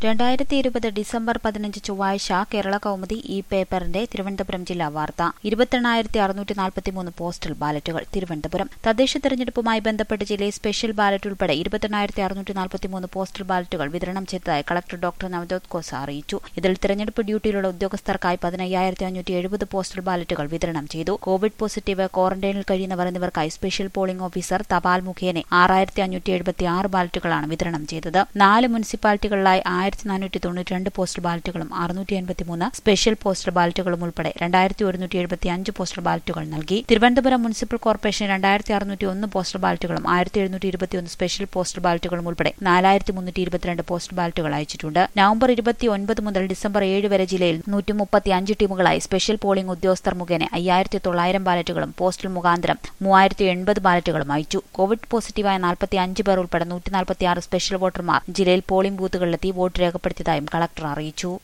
രണ്ടായിരത്തി ഇരുപത് ഡിസംബർ പതിനഞ്ച് ചൊവ്വാഴ്ച കേരള കൗമുദി ഈ പേപ്പറിന്റെ തിരുവനന്തപുരം ജില്ലാ വാർത്ത ഇരുപത്തെണ്ണായിരത്തി അറുന്നൂറ്റി നാൽപ്പത്തിമൂന്ന് പോസ്റ്റൽ ബാലറ്റുകൾ തിരുവനന്തപുരം തദ്ദേശ തെരഞ്ഞെടുപ്പുമായി ബന്ധപ്പെട്ട് ജില്ലയിൽ സ്പെഷ്യൽ ബാലറ്റ് ഉൾപ്പെടെ ഇരുപത്തെണ്ണായിരത്തി അറുന്നൂറ്റി നാൽപ്പത്തിമൂന്ന് പോസ്റ്റൽ ബാലറ്റുകൾ വിതരണം ചെയ്തതായി കളക്ടർ ഡോക്ടർ നവജോത് കോസ അറിയിച്ചു ഇതിൽ തെരഞ്ഞെടുപ്പ് ഡ്യൂട്ടിയിലുള്ള ഉദ്യോഗസ്ഥർക്കായി പതിനയ്യായിരത്തി അഞ്ഞൂറ്റി എഴുപത് പോസ്റ്റൽ ബാലറ്റുകൾ വിതരണം ചെയ്തു കോവിഡ് പോസിറ്റീവ് ക്വാറന്റൈനിൽ കഴിയുന്നവർ എന്നിവർക്കായി സ്പെഷ്യൽ പോളിംഗ് ഓഫീസർ തപാൽ മുഖേന ആറായിരത്തി അഞ്ഞൂറ്റി എഴുപത്തി ആറ് ബാലറ്റുകളാണ് വിതരണം ചെയ്തത് നാല് മുനിസിപ്പാലിറ്റികളിലായി ആയിരത്തി നാനൂറ്റി തൊണ്ണൂറ്റി രണ്ട് പോസ്റ്റൽ ബാലറ്റുകളും അറുന്നൂറ്റി എൺപത്തിമൂന്ന് സ്പെഷ്യൽ പോസ്റ്റൽ ബാലറ്റുകളും ഉൾപ്പെടെ രണ്ടായിരത്തി ഒരുന്നൂറ്റി എഴുപത്തി അഞ്ച് പോസ്റ്റൽ ബാലറ്റുകൾ നൽകി തിരുവനന്തപുരം മുനിസിപ്പൽ കോർപ്പറേഷൻ രണ്ടായിരത്തി അറുന്നൂറ്റി ഒന്ന് പോസ്റ്റൽ ബാലറ്റുകളും ആയിരത്തി എഴുന്നൂറ്റി ഇരുപത്തിയൊന്ന് സ്പെഷ്യൽ പോസ്റ്റൽ ബാലറ്റുകളും ഉൾപ്പെടെ നാലായിരത്തി മുന്നൂറ്റി ഇരുപത്തിരണ്ട് പോസ്റ്റൽ ബാലറ്റുകൾ അയച്ചിട്ടുണ്ട് നവംബർ ഇരുപത്തി ഒൻപത് മുതൽ ഡിസംബർ ഏഴ് വരെ ജില്ലയിൽ നൂറ്റി മുപ്പത്തി അഞ്ച് ടീമുകളായി സ്പെഷ്യൽ പോളിംഗ് ഉദ്യോഗസ്ഥർ മുഖേന അയ്യായിരത്തി തൊള്ളായിരം ബാലറ്റുകളും പോസ്റ്റൽ മുഖാന്തരം മൂവായിരത്തി എൺപത് ബാലറ്റുകളും അയച്ചു കോവിഡ് പോസിറ്റീവായ നാൽപ്പത്തി അഞ്ച് പേർ ഉൾപ്പെടെ നൂറ്റി നാൽപ്പത്തിയാറ് സ്പെഷ്യൽ വോട്ടർമാർ ജില്ലയിൽ പോളിംഗ് ബൂത്തുകളിലെത്തി വോട്ട് രേഖപ്പെടുത്തിയതായും കളക്ടർ അറിയിച്ചു